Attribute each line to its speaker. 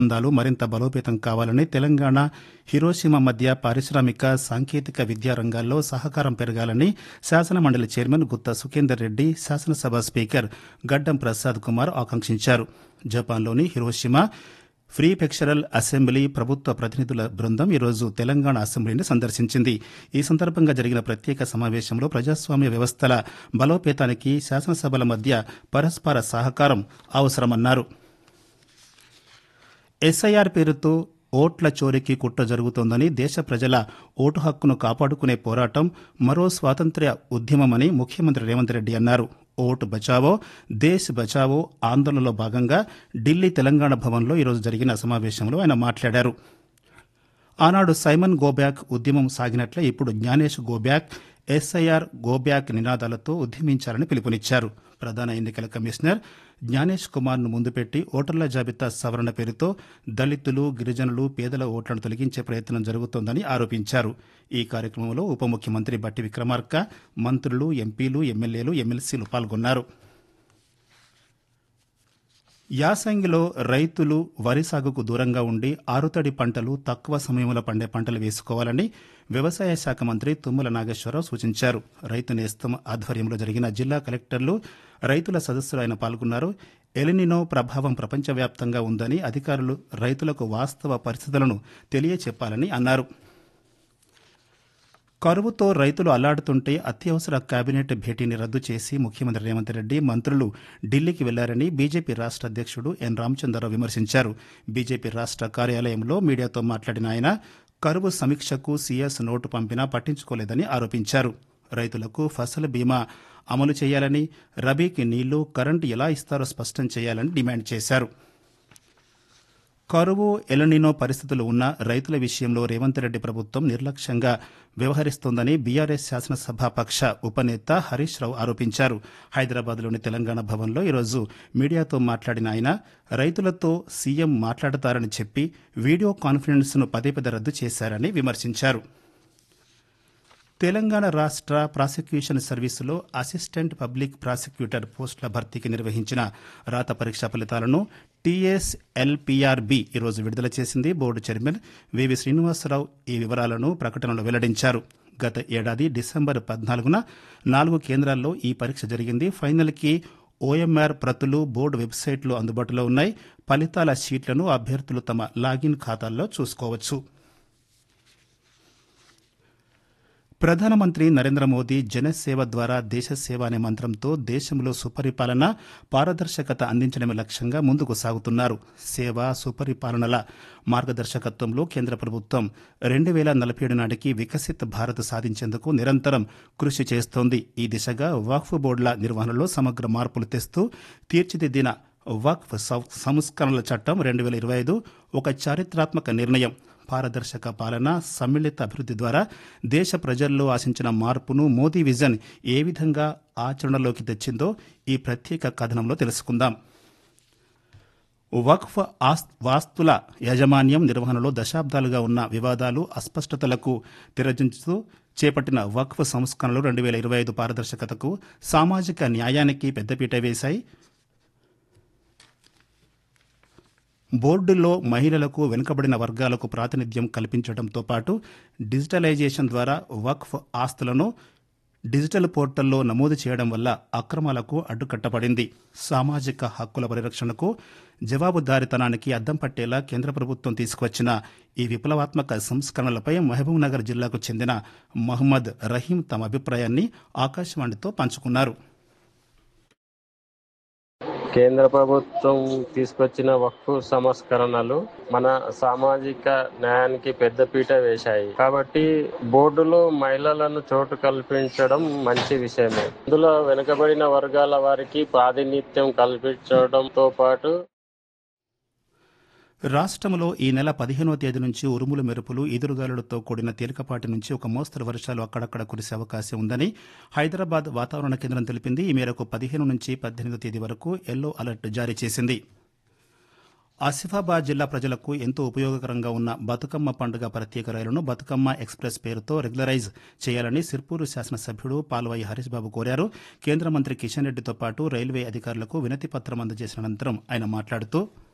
Speaker 1: సంబంధాలు మరింత బలోపేతం కావాలని తెలంగాణ హిరోషిమా మధ్య పారిశ్రామిక సాంకేతిక విద్యా రంగాల్లో సహకారం పెరగాలని శాసనమండలి చైర్మన్ గుత్తా సుఖేందర్ రెడ్డి శాసనసభ స్పీకర్ గడ్డం ప్రసాద్ కుమార్ ఆకాంక్షించారు జపాన్లోని హిరోషిమా ఫ్రీ పెక్చరల్ అసెంబ్లీ ప్రభుత్వ ప్రతినిధుల బృందం ఈరోజు తెలంగాణ అసెంబ్లీని సందర్శించింది ఈ సందర్భంగా జరిగిన ప్రత్యేక సమావేశంలో ప్రజాస్వామ్య వ్యవస్థల బలోపేతానికి శాసనసభల మధ్య పరస్పర సహకారం అవసరమన్నారు ఎస్ఐఆర్ పేరుతో ఓట్ల చోరీకి కుట్ర జరుగుతోందని దేశ ప్రజల ఓటు హక్కును కాపాడుకునే పోరాటం మరో స్వాతంత్ర్య ఉద్యమమని ముఖ్యమంత్రి రేవంత్ రెడ్డి అన్నారు ఓటు బచావో దేశ్ బచావో ఆందోళనలో భాగంగా ఢిల్లీ తెలంగాణ భవన్లో ఈరోజు జరిగిన సమావేశంలో ఆయన మాట్లాడారు ఆనాడు సైమన్ గోబ్యాక్ ఉద్యమం సాగినట్లే ఇప్పుడు జ్ఞానేష్ గోబ్యాక్ ఎస్ఐఆర్ గోబ్యాక్ నినాదాలతో ఉద్యమించాలని పిలుపునిచ్చారు ప్రధాన ఎన్నికల కమిషనర్ జ్ఞానేష్ కుమార్ను ముందుపెట్టి ఓటర్ల జాబితా సవరణ పేరుతో దళితులు గిరిజనులు పేదల ఓట్లను తొలగించే ప్రయత్నం జరుగుతోందని ఆరోపించారు ఈ కార్యక్రమంలో ఉప ముఖ్యమంత్రి బట్టి విక్రమార్క మంత్రులు ఎంపీలు ఎమ్మెల్యేలు ఎమ్మెల్సీలు పాల్గొన్నారు యాసంగిలో రైతులు వరి సాగుకు దూరంగా ఉండి ఆరుతడి పంటలు తక్కువ సమయంలో పండే పంటలు వేసుకోవాలని వ్యవసాయ శాఖ మంత్రి తుమ్మల నాగేశ్వరరావు సూచించారు రైతు నేస్తం ఆధ్వర్యంలో జరిగిన జిల్లా కలెక్టర్లు రైతుల సదస్సులో ఆయన పాల్గొన్నారు ఎలినినో ప్రభావం ప్రపంచవ్యాప్తంగా ఉందని అధికారులు రైతులకు వాస్తవ పరిస్థితులను తెలియచెప్పాలని అన్నారు కరువుతో రైతులు అల్లాడుతుంటే అత్యవసర కేబినెట్ భేటీని రద్దు చేసి ముఖ్యమంత్రి రేవంత్ రెడ్డి మంత్రులు ఢిల్లీకి వెళ్లారని బీజేపీ రాష్ట్ర అధ్యక్షుడు ఎన్ రామచంద్రరావు విమర్శించారు బీజేపీ రాష్ట్ర కార్యాలయంలో మీడియాతో మాట్లాడిన ఆయన కరువు సమీక్షకు సీఎస్ నోటు పంపినా పట్టించుకోలేదని ఆరోపించారు రైతులకు ఫసల్ బీమా అమలు చేయాలని రబీకి నీళ్లు కరెంటు ఎలా ఇస్తారో స్పష్టం చేయాలని డిమాండ్ చేశారు కరువు ఎలనినో పరిస్థితులు ఉన్న రైతుల విషయంలో రేవంత్ రెడ్డి ప్రభుత్వం నిర్లక్ష్యంగా వ్యవహరిస్తోందని బీఆర్ఎస్ శాసనసభాపక్ష ఉపనేత హరీష్ రావు ఆరోపించారు హైదరాబాద్లోని తెలంగాణ భవన్లో ఈరోజు మీడియాతో మాట్లాడిన ఆయన రైతులతో సీఎం మాట్లాడతారని చెప్పి వీడియో కాన్ఫరెన్స్ను పదే పదే రద్దు చేశారని విమర్శించారు తెలంగాణ రాష్ట్ర ప్రాసిక్యూషన్ సర్వీసులో అసిస్టెంట్ పబ్లిక్ ప్రాసిక్యూటర్ పోస్టుల భర్తీకి నిర్వహించిన రాత పరీక్షా ఫలితాలను టీఎస్ఎల్పీఆర్బీ ఈరోజు విడుదల చేసింది బోర్డు చైర్మన్ వివి శ్రీనివాసరావు ఈ వివరాలను ప్రకటనలో వెల్లడించారు గత ఏడాది డిసెంబర్ పద్నాలుగున నాలుగు కేంద్రాల్లో ఈ పరీక్ష జరిగింది ఫైనల్కి ఓఎంఆర్ ప్రతులు బోర్డు వెబ్సైట్లో అందుబాటులో ఉన్నాయి ఫలితాల షీట్లను అభ్యర్థులు తమ లాగిన్ ఖాతాల్లో చూసుకోవచ్చు ప్రధానమంత్రి నరేంద్ర మోదీ జనసేవ ద్వారా దేశ సేవ అనే మంత్రంతో దేశంలో సుపరిపాలన పారదర్శకత అందించడమే లక్ష్యంగా ముందుకు సాగుతున్నారు సేవ సుపరిపాలనల మార్గదర్శకత్వంలో కేంద్ర ప్రభుత్వం రెండు వేల నలభై ఏడు నాటికి వికసిత్ భారత్ సాధించేందుకు నిరంతరం కృషి చేస్తోంది ఈ దిశగా వక్ఫ్ బోర్డుల నిర్వహణలో సమగ్ర మార్పులు తెస్తూ తీర్చిదిద్దిన వక్ఫ్ సంస్కరణల చట్టం రెండు వేల ఇరవై ఐదు ఒక చారిత్రాత్మక నిర్ణయం పారదర్శక పాలన సమ్మిళిత అభివృద్ధి ద్వారా దేశ ప్రజల్లో ఆశించిన మార్పును మోదీ విజన్ ఏ విధంగా ఆచరణలోకి తెచ్చిందో ఈ ప్రత్యేక కథనంలో తెలుసుకుందాం వక్ఫ్ వాస్తుల యాజమాన్యం నిర్వహణలో దశాబ్దాలుగా ఉన్న వివాదాలు అస్పష్టతలకు తెరదించుతూ చేపట్టిన వక్ఫ్ సంస్కరణలు రెండు వేల ఇరవై ఐదు పారదర్శకతకు సామాజిక న్యాయానికి పెద్దపీట వేశాయి బోర్డుల్లో మహిళలకు వెనుకబడిన వర్గాలకు ప్రాతినిధ్యం కల్పించడంతో పాటు డిజిటలైజేషన్ ద్వారా వక్ఫ్ ఆస్తులను డిజిటల్ పోర్టల్లో నమోదు చేయడం వల్ల అక్రమాలకు అడ్డుకట్టబడింది సామాజిక హక్కుల పరిరక్షణకు జవాబుదారితనానికి అద్దం పట్టేలా కేంద్ర ప్రభుత్వం తీసుకువచ్చిన ఈ విప్లవాత్మక సంస్కరణలపై మహబూబ్నగర్ జిల్లాకు చెందిన మహమ్మద్ రహీం తమ అభిప్రాయాన్ని ఆకాశవాణితో పంచుకున్నారు
Speaker 2: కేంద్ర ప్రభుత్వం తీసుకొచ్చిన వక్ఫ్ సంస్కరణలు మన సామాజిక న్యాయానికి పెద్దపీట వేశాయి కాబట్టి బోర్డులో మహిళలను చోటు కల్పించడం మంచి విషయమే ఇందులో వెనుకబడిన వర్గాల వారికి ప్రాతినిధ్యం కల్పించడంతో పాటు
Speaker 1: రాష్ట్రంలో ఈ నెల పదిహేనవ తేదీ నుంచి ఉరుములు మెరుపులు ఎదురుగాలులతో కూడిన తేలికపాటి నుంచి ఒక మోస్తరు వర్షాలు అక్కడక్కడ కురిసే అవకాశం ఉందని హైదరాబాద్ వాతావరణ కేంద్రం తెలిపింది ఈ మేరకు పదిహేను నుంచి పద్దెనిమిదో తేదీ వరకు ఎల్లో అలర్ట్ జారీ చేసింది ఆసిఫాబాద్ జిల్లా ప్రజలకు ఎంతో ఉపయోగకరంగా ఉన్న బతుకమ్మ పండుగ ప్రత్యేక రైలును బతుకమ్మ ఎక్స్ప్రెస్ పేరుతో రెగ్యులరైజ్ చేయాలని సిర్పూరు శాసనసభ్యుడు పాల్వాయి హరీష్ బాబు కోరారు కేంద్ర మంత్రి కిషన్ రెడ్డితో పాటు రైల్వే అధికారులకు వినతి పత్రం అందజేసిన అనంతరం ఆయన మాట్లాడుతూ